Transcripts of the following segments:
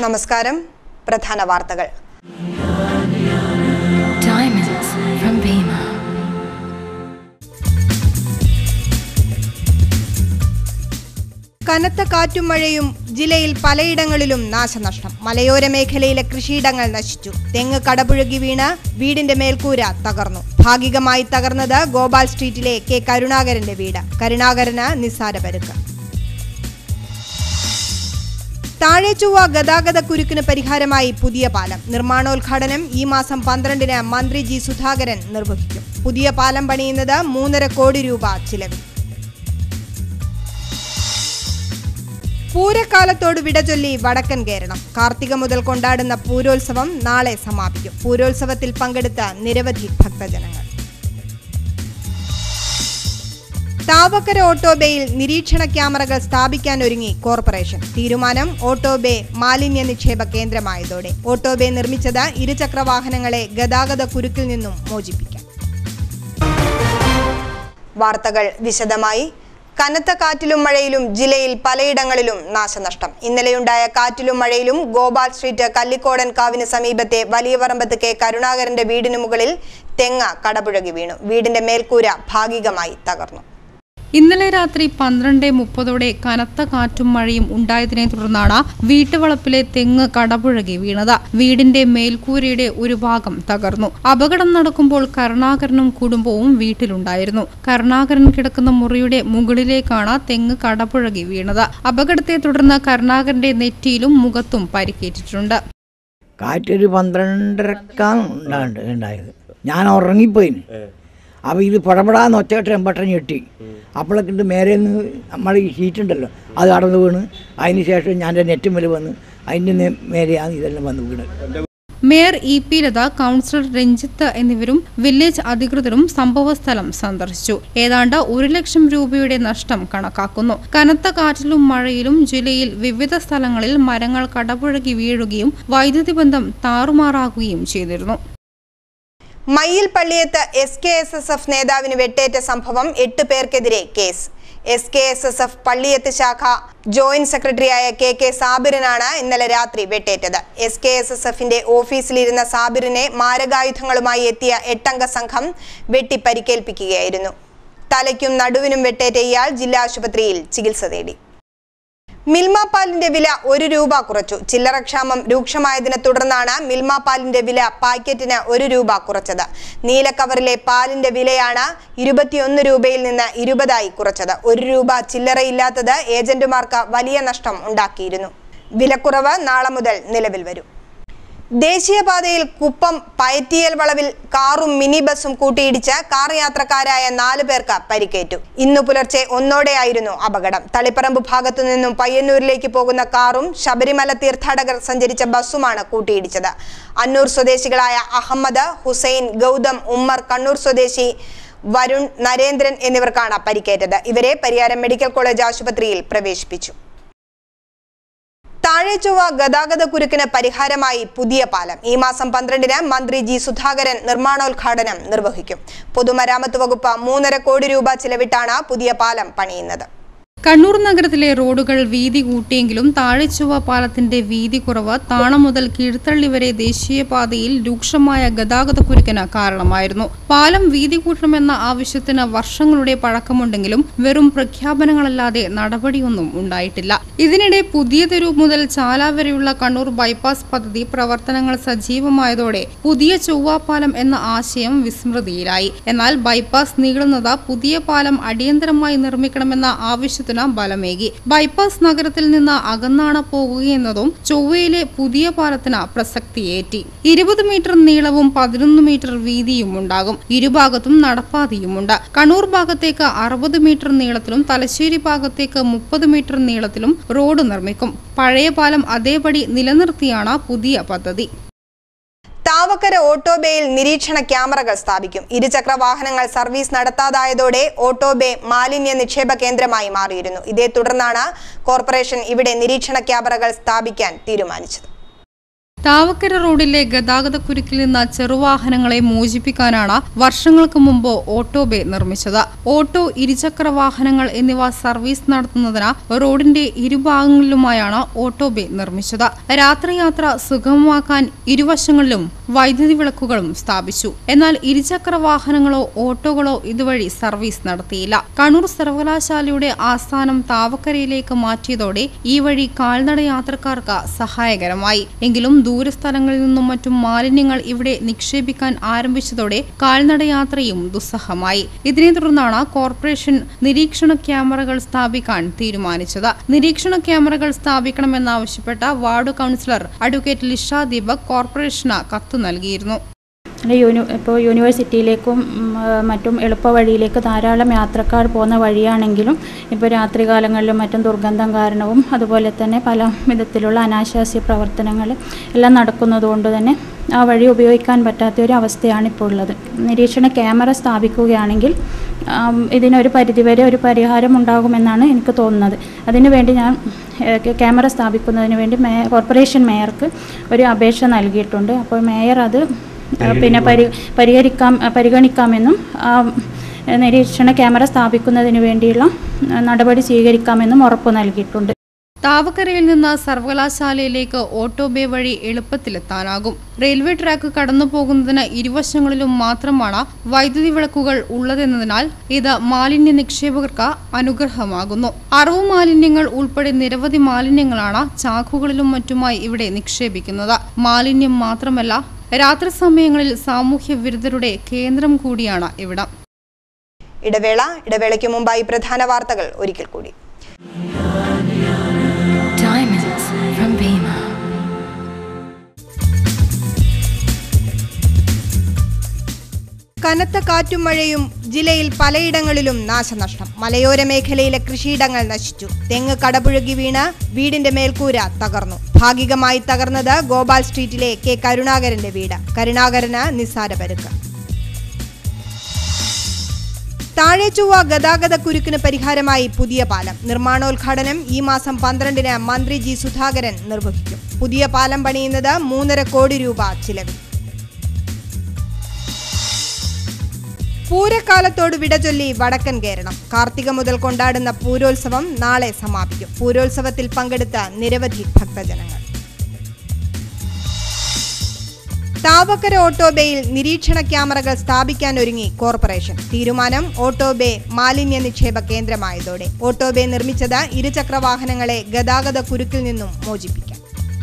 നമസ്കാരം പ്രധാന വാർത്തകൾ Diamonds from Bima. കനത്ത കാറ്റും മഴയും ജില്ലയിൽ പലയിടങ്ങളിലും നാശനഷ്ടം മലയോര മേഖലയിലെ കൃഷിയിടങ്ങൾ നശിച്ചു തെങ്ങ് കടപുഴകി വീണ് വീടിന്റെ മേൽക്കൂര തകർന്നു ഭാഗികമായി തകർന്നത് ഗോപാൽ സ്ട്രീറ്റിലെ കെ കരുണാകരന്റെ വീട് കരുണാകരന് നിസ്സാര പരുക്ക് താഴെചൊവ്വ ഗതാഗത കുരുക്കിന് പരിഹാരമായി പുതിയ പാലം നിർമ്മാണോദ്ഘാടനം ഈ മാസം പന്ത്രണ്ടിന് മന്ത്രി ജി സുധാകരൻ നിർവഹിക്കും പുതിയ പാലം പണിയുന്നത് മൂന്നര കോടി രൂപ ചിലവിൽ പൂരക്കാലത്തോട് വിട ചൊല്ലി വടക്കൻ കേരളം കാർത്തിക മുതൽ കൊണ്ടാടുന്ന പൂരോത്സവം നാളെ സമാപിക്കും പൂരോത്സവത്തിൽ പങ്കെടുത്ത നിരവധി ഭക്തജനങ്ങൾ താവക്കര ഓട്ടോബേയിൽ നിരീക്ഷണ ക്യാമറകൾ സ്ഥാപിക്കാൻ ഒരുങ്ങി കോർപ്പറേഷൻ തീരുമാനം ഓട്ടോബേ മാലിന്യ നിക്ഷേപ കേന്ദ്രമായതോടെ ഓട്ടോബേ നിർമ്മിച്ചത് ഇരുചക്ര വാഹനങ്ങളെ ഗതാഗത കുരുക്കിൽ നിന്നും മോചിപ്പിക്കാൻ വാർത്തകൾ വിശദമായി കനത്ത കാറ്റിലും മഴയിലും ജില്ലയിൽ പലയിടങ്ങളിലും നാശനഷ്ടം ഇന്നലെയുണ്ടായ കാറ്റിലും മഴയിലും ഗോപാൽ സ്ട്രീറ്റ് കല്ലിക്കോടൻ കാവിന് സമീപത്തെ വലിയ പറമ്പത്ത് കെ കരുണാകരന്റെ വീടിന് മുകളിൽ തെങ്ങ കടപുഴകി വീണു വീടിന്റെ മേൽക്കൂര ഭാഗികമായി തകർന്നു ഇന്നലെ രാത്രി പന്ത്രണ്ട് മുപ്പതോടെ കനത്ത കാറ്റും മഴയും ഉണ്ടായതിനെ തുടർന്നാണ് വീട്ടുവളപ്പിലെ തെങ്ങ് കടപുഴകി വീണത് വീടിന്റെ മേൽക്കൂരയുടെ ഒരു ഭാഗം തകർന്നു അപകടം നടക്കുമ്പോൾ കരുണാകരനും കുടുംബവും വീട്ടിലുണ്ടായിരുന്നു കരുണാകരൻ കിടക്കുന്ന മുറിയുടെ മുകളിലേക്കാണ് തെങ്ങ് കടപുഴകി വീണത് അപകടത്തെ തുടർന്ന് കരുണാകരന്റെ നെറ്റിയിലും മുഖത്തും പരിക്കേറ്റിട്ടുണ്ട് കാറ്റൊരു പന്ത്രണ്ടരക്കാണ് ഉണ്ടാണ്ട് ഉണ്ടായത് ഞാൻ ഉറങ്ങിപ്പോയിന് അപ്പോൾ ഇത് പടപടാന്ന് ഒറ്റ എമ്പട്ടം ഞെട്ടി അപ്പോഴൊക്കെ മേലെ നിന്ന് നമ്മൾ ഈ ഷീറ്റുണ്ടല്ലോ അത് കടന്നു വീണ് അതിന് ശേഷം ഞാൻ എൻ്റെ നെറ്റുമ്മൽ വന്ന് അതിൻ്റെ നേ- മേലെയാണ് ഇതെല്ലാം വന്ന് വീണ് mayor E P Latha councillor Ranjith എന്നിവരും വില്ലേജ് അധികൃതരും സംഭവസ്ഥലം സന്ദർശിച്ചു ഏതാണ്ട് ഒരു ലക്ഷം രൂപയുടെ നഷ്ടം കണക്കാക്കുന്നു കനത്ത കാറ്റിലും മഴയിലും ജില്ലയിൽ വിവിധ സ്ഥലങ്ങളിൽ മരങ്ങൾ കടപുഴകി വീഴുകയും വൈദ്യുതി ബന്ധം താറുമാറാകുകയും ചെയ്തിരുന്നു Mayyil Palliyath S K S S F നേതാവിന് വെട്ടേറ്റ സംഭവം എട്ട് പേർക്കെതിരെ case S K S S F Palliyath ശാഖ ജോയിന്റ് സെക്രട്ടറിയായ കെ കെ സാബിറിനാണ് ഇന്നലെ രാത്രി വെട്ടേറ്റത് എസ് കെ എസ് എസ് എഫിന്റെ ഓഫീസിലിരുന്ന സാബിറിനെ മാരകായുധങ്ങളുമായി എത്തിയ എട്ടംഗ സംഘം വെട്ടി പരിക്കേൽപ്പിക്കുകയായിരുന്നു തലയ്ക്കും നടുവിനും വെട്ടേറ്റ ഇയാൾ ജില്ലാ ആശുപത്രിയിൽ ചികിത്സ തേടി മിൽമ പാലിന്റെ വില ഒരു രൂപ കുറച്ചു ചില്ലറ ക്ഷാമം രൂക്ഷമായതിനെ തുടർന്നാണ് മിൽമ പാലിന്റെ വില പാക്കറ്റിന് ഒരു രൂപ കുറച്ചത് നീല കവറിലെ പാലിന്റെ വിലയാണ് ഇരുപത്തിയൊന്ന് രൂപയിൽ നിന്ന് ഇരുപതായി കുറച്ചത് ഒരു രൂപ ചില്ലറയില്ലാത്തത് ഏജന്റുമാർക്ക് വലിയ നഷ്ടം ഉണ്ടാക്കിയിരുന്നു വിലക്കുറവ് നാളെ മുതൽ നിലവിൽ വരും ദേശീയപാതയിൽ കുപ്പം പയറ്റിയൽ വളവിൽ കാറും മിനി ബസും കൂട്ടിയിടിച്ച് കാർ യാത്രക്കാരായ നാല് പേർക്ക് പരിക്കേറ്റു ഇന്നു പുലർച്ചെ ഒന്നോടെയായിരുന്നു അപകടം തളിപ്പറമ്പ് ഭാഗത്തു നിന്നും പയ്യന്നൂരിലേക്ക് പോകുന്ന കാറും ശബരിമല തീർത്ഥാടകർ സഞ്ചരിച്ച ബസ്സുമാണ് കൂട്ടിയിടിച്ചത് അന്നൂർ സ്വദേശികളായ അഹമ്മദ് ഹുസൈൻ ഗൗതം ഉമ്മർ കണ്ണൂർ സ്വദേശി വരുൺ നരേന്ദ്രൻ എന്നിവർക്കാണ് പരിക്കേറ്റത് ഇവരെ പരിയാരം മെഡിക്കൽ കോളേജ് ആശുപത്രിയിൽ പ്രവേശിപ്പിച്ചു താഴെചൊവ്വ ഗതാഗത കുരുക്കിന് പരിഹാരമായി പുതിയ പാലം ഈ മാസം പന്ത്രണ്ടിന് മന്ത്രി ജി സുധാകരൻ നിർമ്മാണോദ്ഘാടനം നിർവഹിക്കും പൊതുമരാമത്ത് വകുപ്പ് മൂന്നര കോടി രൂപ ചിലവിട്ടാണ് പുതിയ പാലം പണിയുന്നത് കണ്ണൂർ നഗരത്തിലെ റോഡുകൾ വീതി കൂട്ടിയെങ്കിലും താഴെച്ചുവ പാലത്തിന്റെ വീതി കുറവ് താണ മുതൽ കീഴ്ത്തള്ളി വരെ ദേശീയപാതയിൽ രൂക്ഷമായ ഗതാഗത കുരുക്കിന് കാരണമായിരുന്നു പാലം വീതി കൂട്ടണമെന്ന ആവശ്യത്തിന് വർഷങ്ങളുടെ പഴക്കമുണ്ടെങ്കിലും വെറും പ്രഖ്യാപനങ്ങളല്ലാതെ നടപടിയൊന്നും ഉണ്ടായിട്ടില്ല ഇതിനിടെ പുതിയ തെരു മുതൽ ചാല വരെയുള്ള കണ്ണൂർ ബൈപ്പാസ് പദ്ധതി പ്രവർത്തനങ്ങൾ സജീവമായതോടെ പുതിയ ചൊവ്വാപ്പാലം എന്ന ആശയം വിസ്മൃതിയിലായി എന്നാൽ ബൈപ്പാസ് നീളുന്നത് പുതിയ പാലം അടിയന്തരമായി നിർമ്മിക്കണമെന്ന ആവശ്യത്തിന് ബലമേകി ബൈപ്പാസ് നഗരത്തിൽ നിന്ന് അകന്നാണ് പോകുകയെന്നതും ചൊവ്വയിലെ പുതിയ പാലത്തിന് പ്രസക്തിയേറ്റി ഇരുപത് മീറ്റർ നീളവും പതിനൊന്ന് മീറ്റർ വീതിയും ഉണ്ടാകും ഇരുഭാഗത്തും നടപ്പാതയുമുണ്ട് കണ്ണൂർ ഭാഗത്തേക്ക് അറുപത് മീറ്റർ നീളത്തിലും തലശ്ശേരി ഭാഗത്തേക്ക് മുപ്പത് മീറ്റർ നീളത്തിലും റോഡ് നിർമ്മിക്കും പഴയ പാലം അതേപടി നിലനിർത്തിയാണ് പുതിയ പദ്ധതി താവക്കര ഓട്ടോബേയിൽ നിരീക്ഷണ ക്യാമറകൾ സ്ഥാപിക്കും ഇരുചക്ര വാഹനങ്ങൾ സർവീസ് നടത്താതായതോടെ ഓട്ടോബേ മാലിന്യ നിക്ഷേപ കേന്ദ്രമായി മാറിയിരുന്നു ഇതേ തുടർന്നാണ് കോർപ്പറേഷൻ ഇവിടെ നിരീക്ഷണ ക്യാമറകൾ സ്ഥാപിക്കാൻ തീരുമാനിച്ചത് താവക്കര റോഡിലെ ഗതാഗതക്കുരുക്കിൽ നിന്ന് ചെറുവാഹനങ്ങളെ മോചിപ്പിക്കാനാണ് വർഷങ്ങൾക്ക് മുമ്പ് ഓട്ടോ ബേ നിർമ്മിച്ചത് ഓട്ടോ ഇരുചക്ര വാഹനങ്ങൾ എന്നിവ സർവീസ് നടത്തുന്നതിന് റോഡിന്റെ ഇരുഭാഗങ്ങളിലുമായാണ് ഓട്ടോ ബേ നിർമ്മിച്ചത് രാത്രിയാത്ര സുഗമമാക്കാൻ ഇരുവശങ്ങളിലും വൈദ്യുതി വിളക്കുകളും സ്ഥാപിച്ചു എന്നാൽ ഇരുചക്ര വാഹനങ്ങളോ ഓട്ടോകളോ ഇതുവഴി സർവീസ് നടത്തിയില്ല കണ്ണൂർ സർവകലാശാലയുടെ ആസ്ഥാനം താവക്കരയിലേക്ക് മാറ്റിയതോടെ ഈ വഴി കാൽനട യാത്രക്കാർക്ക് സഹായകരമായി എങ്കിലും ദൂരസ്ഥലങ്ങളിൽ നിന്നും മറ്റും മാലിന്യങ്ങൾ ഇവിടെ നിക്ഷേപിക്കാൻ ആരംഭിച്ചതോടെ കാൽനട യാത്രയും ദുസ്സഹമായി ഇതിനെ തുടർന്നാണ് കോർപ്പറേഷൻ നിരീക്ഷണ ക്യാമറകൾ സ്ഥാപിക്കാൻ തീരുമാനിച്ചത് നിരീക്ഷണ ക്യാമറകൾ സ്ഥാപിക്കണമെന്നാവശ്യപ്പെട്ട ward councillor advocate Lisha Deepak കോർപ്പറേഷന് കത്ത് നൽകിയിരുന്നു പിന്നെ യൂണി ഇപ്പോൾ യൂണിവേഴ്സിറ്റിയിലേക്കും ഉം, ആ, മറ്റും എളുപ്പ വഴിയിലേക്ക് ധാരാളം യാത്രക്കാർ പോകുന്ന വഴിയാണെങ്കിലും ഇപ്പോൾ രാത്രികാലങ്ങളിലും മറ്റും ദുർഗന്ധം കാരണവും അതുപോലെ തന്നെ പല വിധത്തിലുള്ള അനാശാസ്യ പ്രവർത്തനങ്ങൾ എല്ലാം നടക്കുന്നതുകൊണ്ട് തന്നെ ആ വഴി ഉപയോഗിക്കാൻ പറ്റാത്ത ഒരു അവസ്ഥയാണ് ഇപ്പോൾ ഉള്ളത് നിരീക്ഷണ ക്യാമറ സ്ഥാപിക്കുകയാണെങ്കിൽ ആം, ഇതിനൊരു പരിധിവരെ ഒരു പരിഹാരം ഉണ്ടാകുമെന്നാണ് എനിക്ക് തോന്നുന്നത് അതിനുവേണ്ടി ഞാൻ ഏഹ്, ക്യാമറ സ്ഥാപിക്കുന്നതിന് വേണ്ടി മേ കോർപ്പറേഷൻ മേയർക്ക് ഒരു അപേക്ഷ നൽകിയിട്ടുണ്ട് അപ്പോൾ മേയർ അത് ആ, പിന്നെ പരി പരിഹരിക്കാം ആ, പരിഗണിക്കാമെന്നും ആ, നിരീക്ഷണ ക്യാമറ സ്ഥാപിക്കുന്നതിന് വേണ്ടിയുള്ള ആ, നടപടി സ്വീകരിക്കാമെന്നും ഉറപ്പു നൽകിയിട്ടുണ്ട് താവക്കരയിൽ നിന്ന് സർവകലാശാലയിലേക്ക് ഓട്ടോ ബേ വഴി എളുപ്പത്തിലെത്താനാകും റെയിൽവേ ട്രാക്ക് കടന്നു പോകുന്നതിന് ഇരുവശങ്ങളിലും മാത്രമാണ് വൈദ്യുതി വിളക്കുകൾ ഉള്ളതെന്നതിനാൽ ഇത് മാലിന്യ നിക്ഷേപകർക്ക് അനുഗ്രഹമാകുന്നു അറവ് മാലിന്യങ്ങൾ ഉൾപ്പെടെ നിരവധി മാലിന്യങ്ങളാണ് ചാക്കുകളിലും മറ്റുമായി ഇവിടെ നിക്ഷേപിക്കുന്നത് മാലിന്യം മാത്രമല്ല രാത്രി സമയങ്ങളിൽ സാമൂഹ്യ വിരുദ്ധരുടെ കേന്ദ്രം കൂടിയാണ് ഇവിടം ഇടവേള ഇടവേളയ്ക്ക് മുമ്പായി പ്രധാന വാർത്തകൾ ഒരിക്കൽ കൂടി Diamonds from Bima. കനത്ത കാറ്റും മഴയും ജില്ലയിൽ പലയിടങ്ങളിലും നാശനഷ്ടം മലയോര മേഖലയിലെ കൃഷിയിടങ്ങൾ നശിച്ചു തെങ്ങ് കടപുഴകി വീണ് വീടിന്റെ മേൽക്കൂര തകർന്നു ഭാഗികമായി തകർന്നത് ഗോപാൽ സ്ട്രീറ്റിലെ കെ കരുണാകരന്റെ വീട് കരുണാകരന് നിസ്സാര പരുക്ക് താഴെചൊവ്വ ഗതാഗത കുരുക്കിന് പരിഹാരമായി പുതിയ പാലം നിർമ്മാണോദ്ഘാടനം ഈ മാസം പന്ത്രണ്ടിന് മന്ത്രി ജി സുധാകരൻ നിർവഹിക്കും പുതിയ പാലം പണിയുന്നത് മൂന്നര കോടി രൂപ ചിലവിൽ പൂരക്കാലത്തോട് വിട ചൊല്ലി വടക്കൻ കേരളം കാർത്തിക മുതൽ കൊണ്ടാടുന്ന പൂരോത്സവം നാളെ സമാപിക്കും പൂരോത്സവത്തിൽ പങ്കെടുത്ത നിരവധി ഭക്തജനങ്ങൾ താവക്കര ഓട്ടോബേയിൽ നിരീക്ഷണ ക്യാമറകൾ സ്ഥാപിക്കാൻ ഒരുങ്ങി കോർപ്പറേഷൻ തീരുമാനം ഓട്ടോബേ മാലിന്യ നിക്ഷേപ കേന്ദ്രമായതോടെ ഓട്ടോബേ നിർമ്മിച്ചത് ഇരുചക്ര വാഹനങ്ങളെ ഗതാഗത കുരുക്കിൽ നിന്നും മോചിപ്പിക്കാൻ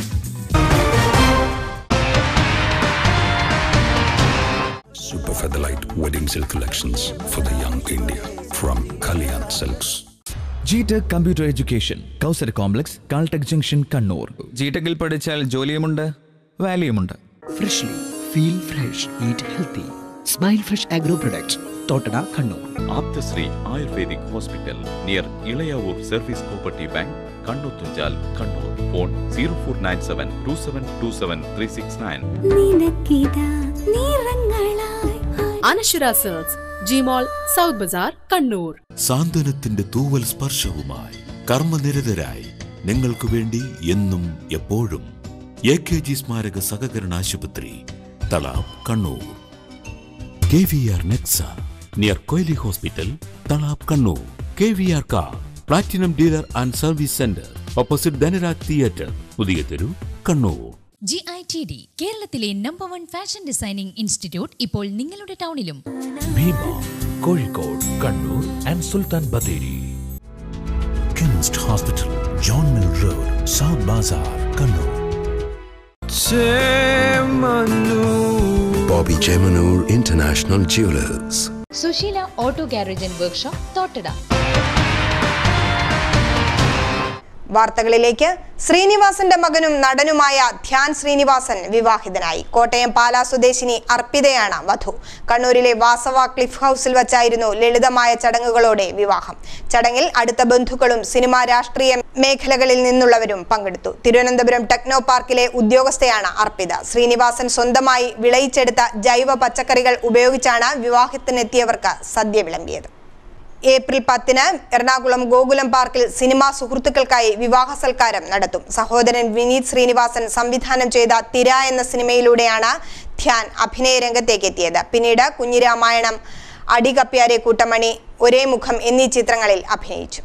Super Featherlight Wedding Silk Collections for the young India from Kalyan Silks. GTEC computer education Kausara complex Caltex junction Kannur ജിടെക്കിൽ പഠിച്ചാൽ ജോലിയുമുണ്ട് വാല്യൂമുണ്ട് Freshly, feel fresh, eat healthy. Smile Fresh Agro Products, Tottada, Kannur. Apthasree ayurvedic hospital near Elayavoor service cooperative bank Kannothumchal Kannur phone zero four nine seven two seven two seven three six nine Anaswara silks Jimol south bazaar Kannur സാന്ത്വനത്തിന്റെ തൂവൽ സ്പർശവുമായി കർമ്മനിരതരായി നിങ്ങൾക്ക് വേണ്ടി എന്നും എപ്പോഴും A K G സ്മാരക സഹകരണ ആശുപത്രി Thalap Kannur K V R Nexa near Koyili hospital Thalap Kannur K V R car platinum dealer and service centre opposite Dhanraj theatre Puthiya Theru Kannur G I T D കേരളത്തിലെ number one fashion designing institute ഇപ്പോൾ നിങ്ങളുടെ ടൗണിലും Bhima Kozhikode Kannur and Sultan Bathery chemist hospital John mill road south bazaar Kannur Bobby Jemanur International Jewelers. Susheela auto garage and workshop Thottada വാർത്തകളിലേക്ക് ശ്രീനിവാസന്റെ മകനും നടനുമായ ധ്യാൻ ശ്രീനിവാസൻ വിവാഹിതനായി കോട്ടയം പാലാ സ്വദേശിനി അർപ്പിതയാണ് വധു കണ്ണൂരിലെ വാസവ ക്ലിഫ് ഹൗസിൽ വച്ചായിരുന്നു ലളിതമായ ചടങ്ങുകളോടെ വിവാഹം ചടങ്ങിൽ അടുത്ത ബന്ധുക്കളും സിനിമാ രാഷ്ട്രീയ മേഖലകളിൽ നിന്നുള്ളവരും പങ്കെടുത്തു തിരുവനന്തപുരം ടെക്നോ പാർക്കിലെ ഉദ്യോഗസ്ഥയാണ് അർപ്പിത ശ്രീനിവാസൻ സ്വന്തമായി വിളയിച്ചെടുത്ത ജൈവ പച്ചക്കറികൾ ഉപയോഗിച്ചാണ് വിവാഹത്തിനെത്തിയവർക്ക് സദ്യ വിളമ്പിയത് ഏപ്രിൽ പത്തിന് എറണാകുളം ഗോകുലം പാർക്കിൽ സിനിമാ സുഹൃത്തുക്കൾക്കായി വിവാഹ സൽക്കാരം നടത്തും സഹോദരൻ വിനീത് ശ്രീനിവാസൻ സംവിധാനം ചെയ്ത തിര എന്ന സിനിമയിലൂടെയാണ് ധ്യാൻ അഭിനയ രംഗത്തേക്ക് എത്തിയത് പിന്നീട് കുഞ്ഞിരാമായണം അടികപ്പ്യാരെ കൂട്ടമണി ഒരേ മുഖം എന്നീ ചിത്രങ്ങളിൽ അഭിനയിച്ചു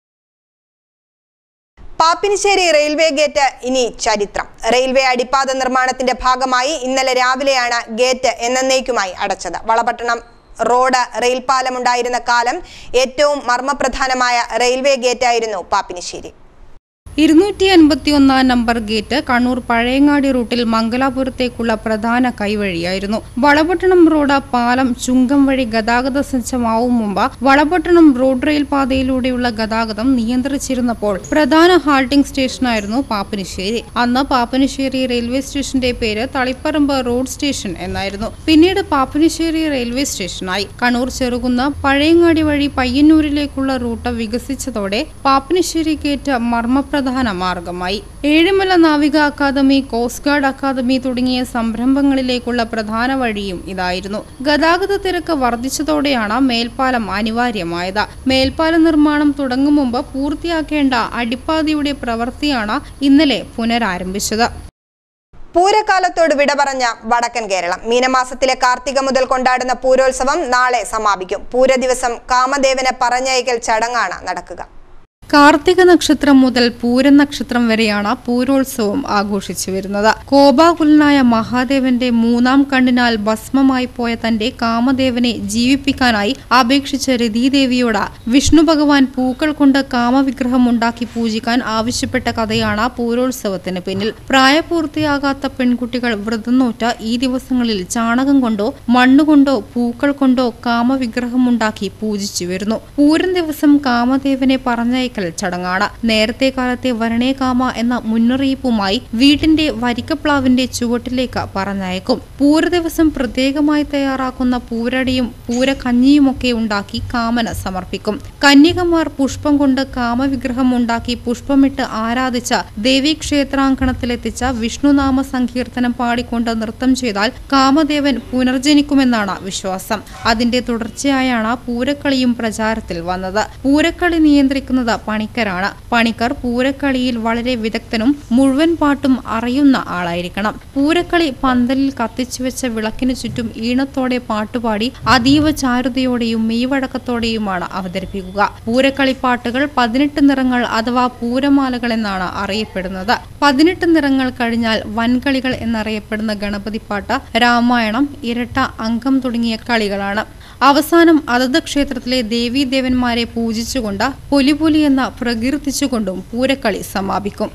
പാപ്പിനിശ്ശേരി റെയിൽവേ ഗേറ്റ് ഇനി ചരിത്രം റെയിൽവേ അടിപ്പാത നിർമ്മാണത്തിന്റെ ഭാഗമായി ഇന്നലെ രാവിലെയാണ് ഗേറ്റ് എന്നേക്കുമായി അടച്ചത് വളപട്ടണം റോഡ് റെയിൽപാലമുണ്ടായിരുന്ന കാലം ഏറ്റവും മർമ്മപ്രധാനമായ റെയിൽവേ ഗേറ്റായിരുന്നു പാപ്പിനിശ്ശേരി ഇരുന്നൂറ്റി അൻപത്തി ഒന്നാം നമ്പർ ഗേറ്റ് കണ്ണൂർ പഴയങ്ങാടി റൂട്ടിൽ മംഗലാപുരത്തേക്കുള്ള പ്രധാന കൈവഴിയായിരുന്നു വളപട്ടണം റോഡ് പാലം ചുങ്കം വഴി ഗതാഗത സജ്ജമാവും മുമ്പ് വളപട്ടണം റോഡ് റെയിൽ പാതയിലൂടെയുള്ള ഗതാഗതം നിയന്ത്രിച്ചിരുന്നപ്പോൾ പ്രധാന ഹാൾട്ടിംഗ് സ്റ്റേഷനായിരുന്നു പാപ്പനിശ്ശേരി അന്ന് പാപ്പനിശ്ശേരി റെയിൽവേ സ്റ്റേഷന്റെ പേര് തളിപ്പറമ്പ് റോഡ് സ്റ്റേഷൻ എന്നായിരുന്നു പിന്നീട് പാപ്പനിശ്ശേരി റെയിൽവേ സ്റ്റേഷനായി കണ്ണൂർ ചെറുകുന്ന പഴയങ്ങാടി വഴി പയ്യന്നൂരിലേക്കുള്ള റൂട്ട് വികസിച്ചതോടെ പാപ്പനിശ്ശേരി ഗേറ്റ് മർമ്മപ്രധാന മാർഗമായി ഏഴിമല നാവിക അക്കാദമി കോസ്റ്റ് ഗാർഡ് അക്കാദമി തുടങ്ങിയ സംരംഭങ്ങളിലേക്കുള്ള പ്രധാന വഴിയും ഇതായിരുന്നു ഗതാഗത തിരക്ക് വർദ്ധിച്ചതോടെയാണ് മേൽപ്പാലം അനിവാര്യമായത് മേൽപ്പാല നിർമ്മാണം തുടങ്ങും മുമ്പ് പൂർത്തിയാക്കേണ്ട അടിപ്പാതയുടെ പ്രവൃത്തിയാണ് ഇന്നലെ പുനരാരംഭിച്ചത് പൂരക്കാലത്തോട് വിട പറഞ്ഞ വടക്കൻ കേരളം മീനമാസത്തിലെ കാർത്തിക മുതൽ കൊണ്ടാടുന്ന പൂരോത്സവം നാളെ സമാപിക്കും പൂര ദിവസം കാമദേവനെ പറഞ്ഞയക്കൽ ചടങ്ങാണ് നടക്കുക കാർത്തിക നക്ഷത്രം മുതൽ പൂരം നക്ഷത്രം വരെയാണ് പൂരോത്സവം ആഘോഷിച്ചു വരുന്നത് കോപാകുലനായ മഹാദേവന്റെ മൂന്നാം കണ്ണിനാൽ ഭസ്മമായി പോയ തന്റെ കാമദേവനെ ജീവിപ്പിക്കാനായി അപേക്ഷിച്ച രതീദേവിയോട് വിഷ്ണു ഭഗവാൻ പൂക്കൾ കൊണ്ട് കാമവിഗ്രഹം ഉണ്ടാക്കി പൂജിക്കാൻ ആവശ്യപ്പെട്ട കഥയാണ് പൂരോത്സവത്തിന് പിന്നിൽ പ്രായപൂർത്തിയാകാത്ത പെൺകുട്ടികൾ വ്രതം നോറ്റ ഈ ദിവസങ്ങളിൽ ചാണകം കൊണ്ടോ മണ്ണുകൊണ്ടോ പൂക്കൾ കൊണ്ടോ കാമവിഗ്രഹം ഉണ്ടാക്കി പൂജിച്ചു വരുന്നു പൂരം ദിവസം കാമദേവനെ പറഞ്ഞയക്കൽ ചടങ്ങാണ് നേരത്തെ കാലത്തെ വരണേ കാമ എന്ന മുന്നറിയിപ്പുമായി വീട്ടിന്റെ വരിക്കപ്ലാവിന്റെ ചുവട്ടിലേക്ക് പറഞ്ഞയക്കും പൂര ദിവസം പ്രത്യേകമായി തയ്യാറാക്കുന്ന പൂരടിയും പൂരക്കഞ്ഞിയുമൊക്കെ ഉണ്ടാക്കി കാമന സമർപ്പിക്കും കന്യകമാർ പുഷ്പം കൊണ്ട് കാമവിഗ്രഹം ഉണ്ടാക്കി പുഷ്പമിട്ട് ആരാധിച്ച ദേവീക്ഷേത്രാങ്കണത്തിലെത്തിച്ച വിഷ്ണുനാമ സങ്കീർത്തനം പാടിക്കൊണ്ട് നൃത്തം ചെയ്താൽ കാമദേവൻ പുനർജനിക്കുമെന്നാണ് വിശ്വാസം അതിന്റെ തുടർച്ചയായാണ് പൂരക്കളിയും പ്രചാരത്തിൽ വന്നത് പൂരക്കളി നിയന്ത്രിക്കുന്നത് പണിക്കരാണ് പണിക്കർ പൂരക്കളിയിൽ വളരെ വിദഗ്ധനും മുഴുവൻ പാട്ടും അറിയുന്ന ആളായിരിക്കണം പൂരക്കളി പന്തലിൽ കത്തിച്ചു വെച്ച വിളക്കിനു ചുറ്റും ഈണത്തോടെ പാട്ടുപാടി അതീവ ചാരുതയോടെയും മെയ്വഴക്കത്തോടെയുമാണ് അവതരിപ്പിക്കുക പൂരക്കളി പാട്ടുകൾ പതിനെട്ട് നിറങ്ങൾ അഥവാ പൂരമാലകൾ എന്നാണ് അറിയപ്പെടുന്നത് പതിനെട്ട് നിറങ്ങൾ കഴിഞ്ഞാൽ വൻകളികൾ എന്നറിയപ്പെടുന്ന ഗണപതിപ്പാട്ട് രാമായണം ഇരട്ട അംഗം തുടങ്ങിയ കളികളാണ് അവസാനം അതത് ക്ഷേത്രത്തിലെ ദേവീദേവന്മാരെ പൂജിച്ചുകൊണ്ട് പൊലിപൊലി എന്ന പ്രകീർത്തിച്ചുകൊണ്ടും പൂരക്കളി സമാപിക്കും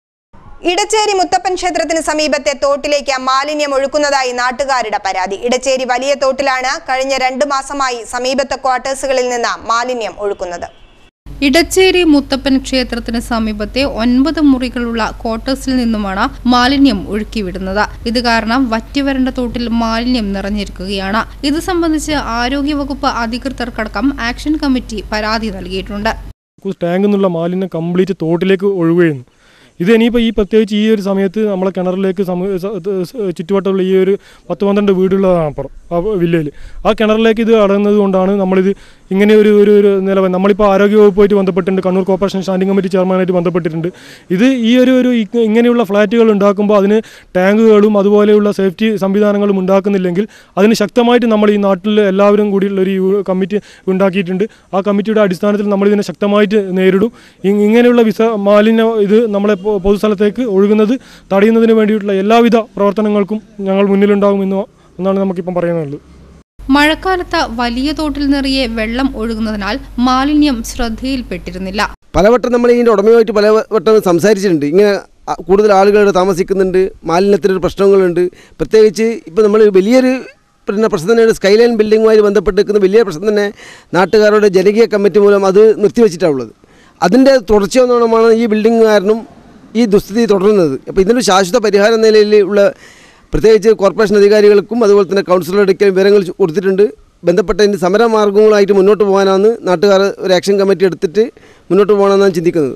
ഇടച്ചേരി മുത്തപ്പൻ ക്ഷേത്രത്തിന് സമീപത്തെ തോട്ടിലേക്ക് മാലിന്യം ഒഴുക്കുന്നതായി നാട്ടുകാരുടെ പരാതി ഇടച്ചേരി വലിയ തോട്ടിലാണ് കഴിഞ്ഞ രണ്ടു മാസമായി സമീപത്തെ ക്വാർട്ടേഴ്സുകളിൽ നിന്ന് മാലിന്യം ഒഴുക്കുന്നത് ഇടച്ചേരി മുത്തപ്പൻ ക്ഷേത്രത്തിന് സമീപത്തെ ഒൻപത് മുറികളുള്ള ക്വാർട്ടേഴ്സിൽ നിന്നുമാണ് മാലിന്യം ഒഴുക്കിവിടുന്നത് ഇത് കാരണം വറ്റിവരണ്ട തോട്ടിൽ മാലിന്യം നിറഞ്ഞിരിക്കുകയാണ് ഇത് സംബന്ധിച്ച് ആരോഗ്യവകുപ്പ് അധികൃതർക്കടക്കം ആക്ഷൻ കമ്മിറ്റി പരാതി നൽകിയിട്ടുണ്ട് ടാങ്കിൽ നിന്നുള്ള മാലിന്യം കംപ്ലീറ്റ് തോട്ടിലേക്ക് ഒഴുകുകയായിരുന്നു ഇത് ഇനിയിപ്പോൾ ഈ പ്രത്യേകിച്ച് ഈ ഒരു സമയത്ത് നമ്മളെ കിണറിലേക്ക് സമ സ- സ- ചുറ്റുവട്ടമുള്ള ഈ ഒരു പത്ത് പന്ത്രണ്ട് വീടുള്ളതാണ് അപ്പുറം ആ വില്ലയിൽ ആ കിണറിലേക്ക് ഇത് അടങ്ങുന്നത് കൊണ്ടാണ് നമ്മളിത് ഇങ്ങനെ ഒരു ഒരു ഒരു നിലവ നമ്മളിപ്പോൾ ആരോഗ്യവകുപ്പുമായിട്ട് ബന്ധപ്പെട്ടിട്ടുണ്ട് കണ്ണൂർ കോർപ്പറേഷൻ സ്റ്റാൻഡിംഗ് കമ്മിറ്റി ചെയർമാനായിട്ട് ബന്ധപ്പെട്ടിട്ടുണ്ട് ഇത് ഈ ഒരു ഒരു ഇ- ഇങ്ങനെയുള്ള ഫ്ലാറ്റുകൾ ഉണ്ടാക്കുമ്പോൾ അതിന് ടാങ്കുകളും അതുപോലെയുള്ള സേഫ്റ്റി സംവിധാനങ്ങളും ഉണ്ടാക്കുന്നില്ലെങ്കിൽ അതിന് ശക്തമായിട്ട് നമ്മൾ ഈ നാട്ടിൽ എല്ലാവരും കൂടിയുള്ള ഒരു യു- കമ്മിറ്റി ഉണ്ടാക്കിയിട്ടുണ്ട് ആ കമ്മിറ്റിയുടെ അടിസ്ഥാനത്തിൽ നമ്മൾ ഇതിനെ ശക്തമായിട്ട് നേരിടും ഇ- ഇങ്ങനെയുള്ള വിസ മാലിന്യ ഇത് നമ്മളെ പൊ- പൊതുസ്ഥലത്തേക്ക് ഒഴുകുന്നത് തടയുന്നതിന് വേണ്ടിയിട്ടുള്ള എല്ലാവിധ പ്രവർത്തനങ്ങൾക്കും ഞങ്ങൾ മുന്നിലുണ്ടാകും എന്ന് എന്നാണ് നമുക്കിപ്പം പറയാനുള്ളത് മഴക്കാലത്ത് വലിയ തോട്ടിൽ നിറയെ വെള്ളം ഒഴുകുന്നതിനാൽ മാലിന്യം ശ്രദ്ധയിൽപ്പെട്ടിരുന്നില്ല പലവട്ടം നമ്മൾ ഇതിൻ്റെ ഉടമയുമായിട്ട് പലവട്ടം സംസാരിച്ചിട്ടുണ്ട് ഇങ്ങനെ അ, കൂടുതൽ ആളുകൾ ഇവിടെ താമസിക്കുന്നുണ്ട് മാലിന്യത്തിനൊരു പ്രശ്നങ്ങളുണ്ട് പ്രത്യേകിച്ച് ഇപ്പോൾ നമ്മൾ വലിയൊരു പിന്നെ പ്രശ്നം തന്നെയാണ് സ്കൈലൈൻ ബിൽഡിങ്ങുമായി ബന്ധപ്പെട്ട് നിൽക്കുന്ന വലിയ പ്രശ്നം തന്നെ നാട്ടുകാരുടെ ജനകീയ കമ്മിറ്റി മൂലം അത് നിർത്തിവെച്ചിട്ടാണ് ഉള്ളത് അതിൻ്റെ തുടർച്ചയൊന്നാണ് ഈ ബിൽഡിംഗ് കാരണം ഈ ദുസ്ഥിതി തുടരുന്നത് അപ്പോൾ ഇതിനൊരു ശാശ്വത പരിഹാര നിലയിൽ ഉള്ള പ്രത്യേകിച്ച് കോർപ്പറേഷൻ അധികാരികൾക്കും അതുപോലെ തന്നെ കൗൺസിലറുടെയൊക്കെ വിവരങ്ങൾ ചു- കൊടുത്തിട്ടുണ്ട് ബന്ധപ്പെട്ട ഇതിൻ്റെ സമരമാർഗങ്ങളായിട്ട് മുന്നോട്ട് പോകാനാണ് നാട്ടുകാർ ഒരു ആക്ഷൻ കമ്മിറ്റി എടുത്തിട്ട് മുന്നോട്ട് പോകണമെന്നാണ് ചിന്തിക്കുന്നത്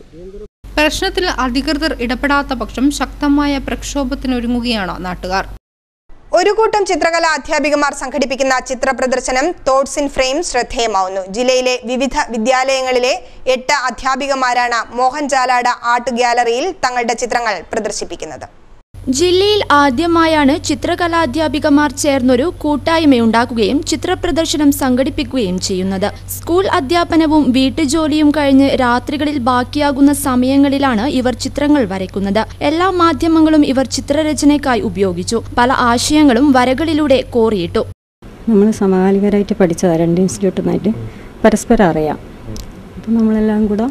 പ്രശ്നത്തിൽ അധികൃതർ ഇടപെടാത്ത പക്ഷം ശക്തമായ പ്രക്ഷോഭത്തിനൊരുങ്ങുകയാണ് നാട്ടുകാർ ഒരു കൂട്ടം ചിത്രകലാ അധ്യാപികമാർ സംഘടിപ്പിക്കുന്ന ചിത്ര പ്രദർശനം തോട്ട്സ് ഇൻ ഫ്രെയിം ശ്രദ്ധേയമാവുന്നു ജില്ലയിലെ വിവിധ വിദ്യാലയങ്ങളിലെ എട്ട് അധ്യാപികമാരാണ് മോഹൻ ജാലാട ആർട്ട് ഗ്യാലറിയിൽ തങ്ങളുടെ ചിത്രങ്ങൾ പ്രദർശിപ്പിക്കുന്നത് ജില്ലയിൽ ആദ്യമായാണ് ചിത്രകലാധ്യാപികമാർ ചേർന്നൊരു കൂട്ടായ്മയുണ്ടാക്കുകയും ചിത്രപ്രദർശനം സംഘടിപ്പിക്കുകയും ചെയ്യുന്നത് സ്കൂൾ അധ്യാപനവും വീട്ടുജോലിയും കഴിഞ്ഞ് രാത്രികളിൽ ബാക്കിയാകുന്ന സമയങ്ങളിലാണ് ഇവർ ചിത്രങ്ങൾ വരയ്ക്കുന്നത് എല്ലാ മാധ്യമങ്ങളും ഇവർ ചിത്രരചനയ്ക്കായി ഉപയോഗിച്ചു പല ആശയങ്ങളും വരകളിലൂടെ കോറിയിട്ടു നമ്മൾ സമകാലികരായിട്ട് പഠിച്ചതാണ് രണ്ട് ഇൻസ്റ്റിറ്റ്യൂട്ടിൽ നിന്നായിട്ട് പരസ്പരം അറിയാം അപ്പം നമ്മളെല്ലാം കൂടെ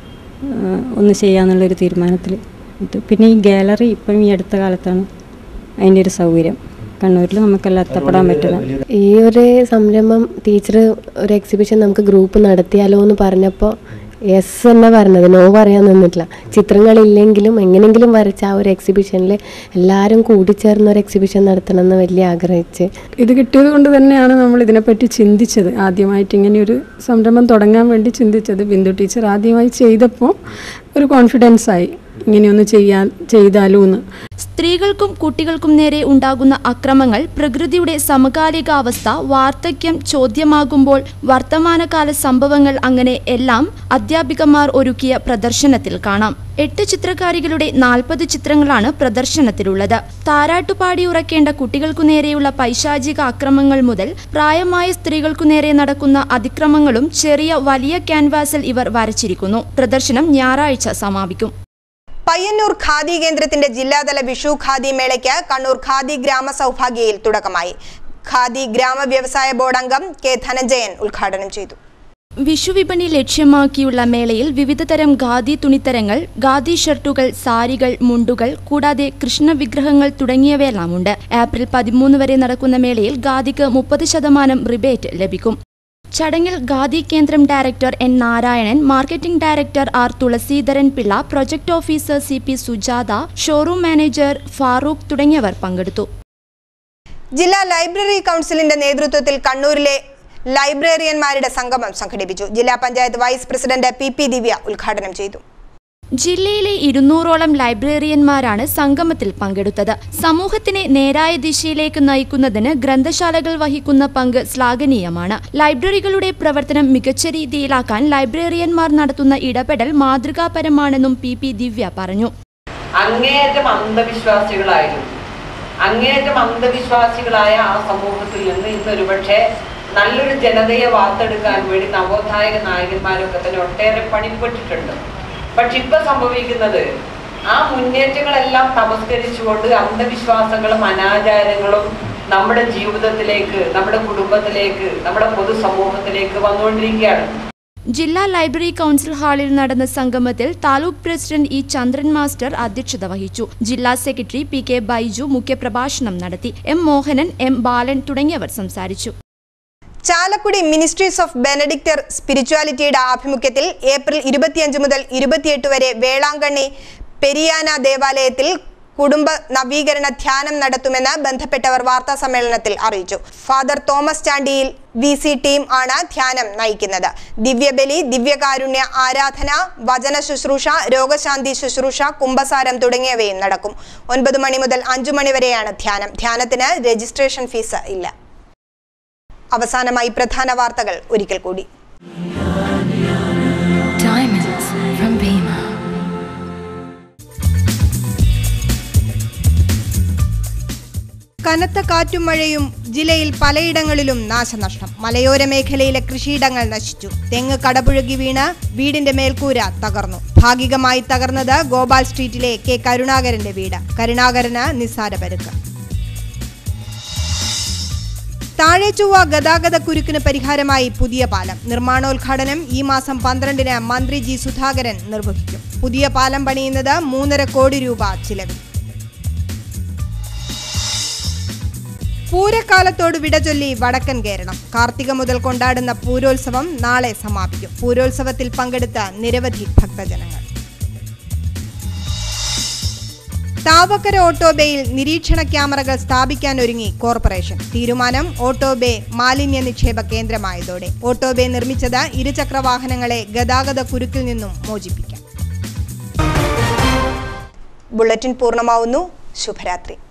ആ, ഒന്ന് ചെയ്യാന്നുള്ളൊരു തീരുമാനത്തിൽ ഇത് പിന്നെ ഈ ഗാലറി ഇപ്പം ഈ അടുത്ത കാലത്താണ് അതിൻ്റെ ഒരു സൗകര്യം കണ്ണൂരിൽ നമുക്കെല്ലാം എത്തപ്പെടാൻ പറ്റുന്നത് ഈ ഒരു സംരംഭം ടീച്ചർ ഒരു എക്സിബിഷൻ നമുക്ക് ഗ്രൂപ്പ് നടത്തിയാലോ എന്ന് പറഞ്ഞപ്പോൾ യെസ് തന്നെ പറഞ്ഞത് നോ പറയാൻ നിന്നിട്ടില്ല ചിത്രങ്ങളില്ലെങ്കിലും എങ്ങനെയെങ്കിലും വരച്ച ആ ഒരു എക്സിബിഷനിൽ എല്ലാവരും കൂടിച്ചേർന്ന് ഒരു എക്സിബിഷൻ നടത്തണം എന്ന് വലിയ ആഗ്രഹിച്ച് ഇത് കിട്ടിയത് കൊണ്ട് തന്നെയാണ് നമ്മൾ ഇതിനെപ്പറ്റി ചിന്തിച്ചത് ആദ്യമായിട്ട് ഇങ്ങനെ ഒരു സംരംഭം തുടങ്ങാൻ വേണ്ടി ചിന്തിച്ചത് ബിന്ദു ടീച്ചർ ആദ്യമായി ചെയ്തപ്പോൾ ഒരു കോൺഫിഡൻസ് ആയി ഇങ്ങനെയൊന്ന് ചെയ്യാൻ ചെയ്താലോ എന്ന് സ്ത്രീകൾക്കും കുട്ടികൾക്കും നേരെ ഉണ്ടാകുന്ന അക്രമങ്ങൾ പ്രകൃതിയുടെ സമകാലികാവസ്ഥ വാർദ്ധക്യം ചോദ്യമാകുമ്പോൾ വർത്തമാനകാല സംഭവങ്ങൾ അങ്ങനെ എല്ലാം അധ്യാപികമാർ ഒരുക്കിയ പ്രദർശനത്തിൽ കാണാം എട്ട് ചിത്രകാരികളുടെ നാൽപ്പത് ചിത്രങ്ങളാണ് പ്രദർശനത്തിലുള്ളത് താരാട്ടുപാടി ഉറക്കേണ്ട കുട്ടികൾക്കു നേരെയുള്ള പൈശാചിക അക്രമങ്ങൾ മുതൽ പ്രായമായ സ്ത്രീകൾക്കു നേരെ നടക്കുന്ന അതിക്രമങ്ങളും ചെറിയ വലിയ ക്യാൻവാസിൽ ഇവർ വരച്ചിരിക്കുന്നു പ്രദർശനം ഞായറാഴ്ച സമാപിക്കും പയ്യന്നൂർ ഖാദി കേന്ദ്രത്തിന്റെ ജില്ലാതല വിഷു ഖാദി മേളയ്ക്ക് കണ്ണൂർ ഖാദി ഗ്രാമ സൗഭാഗ്യയിൽ തുടക്കമായി ഖാദി ഗ്രാമ വ്യവസായ ബോർഡ് അംഗം കെ ധനഞ്ജയൻ ഉദ്ഘാടനം ചെയ്തു വിഷുവിപണി ലക്ഷ്യമാക്കിയുള്ള മേളയിൽ വിവിധതരം ഖാദി തുണിത്തരങ്ങൾ ഖാദി ഷർട്ടുകൾ സാരികൾ മുണ്ടുകൾ കൂടാതെ കൃഷ്ണവിഗ്രഹങ്ങൾ തുടങ്ങിയവയെല്ലാമുണ്ട് ഏപ്രിൽ പതിമൂന്ന് വരെ നടക്കുന്ന മേളയിൽ ഖാദിക്ക് മുപ്പത് ശതമാനം റിബേറ്റ് ലഭിക്കും ചടങ്ങിൽ ഖാദി കേന്ദ്രം director N Narayanan marketing director R Thulasidharan Pillai project officer C P Sujatha showroom manager Farooq തുടങ്ങിയവർ പങ്കെടുത്തു ജില്ലാ ലൈബ്രറി കൗൺസിലിന്റെ നേതൃത്വത്തിൽ കണ്ണൂരിലെ ലൈബ്രറിയന്മാരുടെ സംഗമം സംഘടിപ്പിച്ചു ജില്ലാ panchayat vice president P P Divya ഉദ്ഘാടനം ചെയ്തു ജില്ലയിലെ ഇരുന്നൂറോളം ലൈബ്രറിയന്മാരാണ് സംഗമത്തിൽ പങ്കെടുത്തത് സമൂഹത്തിനെ നേരായ ദിശയിലേക്ക് നയിക്കുന്നതിന് ഗ്രന്ഥശാലകൾ വഹിക്കുന്ന പങ്ക് ശ്ലാഘനീയമാണ് ലൈബ്രറികളുടെ പ്രവർത്തനം മികച്ച രീതിയിലാക്കാൻ ലൈബ്രറിയന്മാർ നടത്തുന്ന ഇടപെടൽ മാതൃകാപരമാണെന്നും പി പി ദിവ്യ പറഞ്ഞു അങ്ങേയറ്റം അന്ധവിശ്വാസികളായിരുന്നു അങ്ങേയറ്റം അന്ധവിശ്വാസികളായ ആ സമൂഹത്തിൽ നിന്ന് ഇന്ന് ഒരുപക്ഷെ നല്ലൊരു ജനതയെ വാർത്തെടുക്കാൻ വേണ്ടി നവോത്ഥായക നായകന്മാരൊക്കെ തന്നെ ഒട്ടേറെ പണിപ്പെട്ടിട്ടുണ്ട് പക്ഷെ ഇപ്പൊ സംഭവിക്കുന്നത് ആ മുന്നേറ്റങ്ങളെല്ലാം തമസ്കരിച്ചുകൊണ്ട് അന്ധവിശ്വാസങ്ങളും അനാചാരങ്ങളും നമ്മുടെ ജീവിതത്തിലേക്ക് നമ്മുടെ കുടുംബത്തിലേക്ക് നമ്മുടെ പൊതുസമൂഹത്തിലേക്ക് വന്നുകൊണ്ടിരിക്കുകയാണ് ജില്ലാ ലൈബ്രറി കൗൺസിൽ ഹാളിൽ നടന്ന സംഗമത്തിൽ taluk president E Chandran master അധ്യക്ഷത വഹിച്ചു ജില്ലാ സെക്രട്ടറി പി കെ ബൈജു മുഖ്യപ്രഭാഷണം നടത്തി എം മോഹനൻ എം ബാലൻ തുടങ്ങിയവർ സംസാരിച്ചു ചാലക്കുടി മിനിസ്ട്രീസ് ഓഫ് ബെനഡിക്ടർ സ്പിരിച്വാലിറ്റിയുടെ ആഭിമുഖ്യത്തിൽ ഏപ്രിൽ ഇരുപത്തിയഞ്ച് മുതൽ ഇരുപത്തിയെട്ട് വരെ വേളാങ്കണ്ണി പെരിയാന ദേവാലയത്തിൽ കുടുംബ നവീകരണ ധ്യാനം നടത്തുമെന്ന് ബന്ധപ്പെട്ടവർ വാർത്താ സമ്മേളനത്തിൽ അറിയിച്ചു father Thomas Chandiyil V C team ആണ് ധ്യാനം നയിക്കുന്നത് ദിവ്യബലി ദിവ്യകാരുണ്യ ആരാധന വചന ശുശ്രൂഷ രോഗശാന്തി ശുശ്രൂഷ കുംഭസാരം തുടങ്ങിയവയും നടക്കും ഒൻപത് മണി മുതൽ അഞ്ചു മണി വരെയാണ് ധ്യാനം ധ്യാനത്തിന് രജിസ്ട്രേഷൻ ഫീസ് ഇല്ല അവസാനമായി പ്രധാന വാർത്തകൾ ഒരിക്കൽ കൂടി Diamonds from Bima. കനത്ത കാറ്റും മഴയും ജില്ലയിൽ പലയിടങ്ങളിലും നാശനഷ്ടം മലയോര മേഖലയിലെ കൃഷിയിടങ്ങൾ നശിച്ചു തെങ്ങ് കടപുഴകി വീണ് വീടിന്റെ മേൽക്കൂര തകർന്നു ഭാഗികമായി തകർന്നത് ഗോപാൽ സ്ട്രീറ്റിലെ കെ കരുണാകരന്റെ വീട് കരുണാകരന് നിസ്സാര പരുക്ക് താഴെചൊവ്വ ഗതാഗത കുരുക്കിന് പരിഹാരമായി പുതിയ പാലം നിർമ്മാണോദ്ഘാടനം ഈ മാസം പന്ത്രണ്ടിന് മന്ത്രി ജി സുധാകരൻ നിർവഹിക്കും പുതിയ പാലം പണിയുന്നത് മൂന്നര കോടി രൂപ ചിലവിൽ പൂരക്കാലത്തോട് വിട ചൊല്ലി വടക്കൻ കേരളം കാർത്തിക മുതൽ കൊണ്ടാടുന്ന പൂരോത്സവം നാളെ സമാപിക്കും പൂരോത്സവത്തിൽ പങ്കെടുത്ത നിരവധി ഭക്തജനങ്ങൾ താവക്കര ഓട്ടോബേയിൽ നിരീക്ഷണ ക്യാമറകൾ സ്ഥാപിക്കാൻ ഒരുങ്ങി കോർപ്പറേഷൻ തീരുമാനം ഓട്ടോബേ മാലിന്യ നിക്ഷേപ കേന്ദ്രമായതോടെ ഓട്ടോബേ നിർമ്മിച്ചത് ഇരുചക്ര വാഹനങ്ങളെ ഗതാഗത കുരുക്കിൽ നിന്നും മോചിപ്പിക്കാം ബുള്ളറ്റിൻ പൂർണ്ണമാവുന്നു ശുഭരാത്രി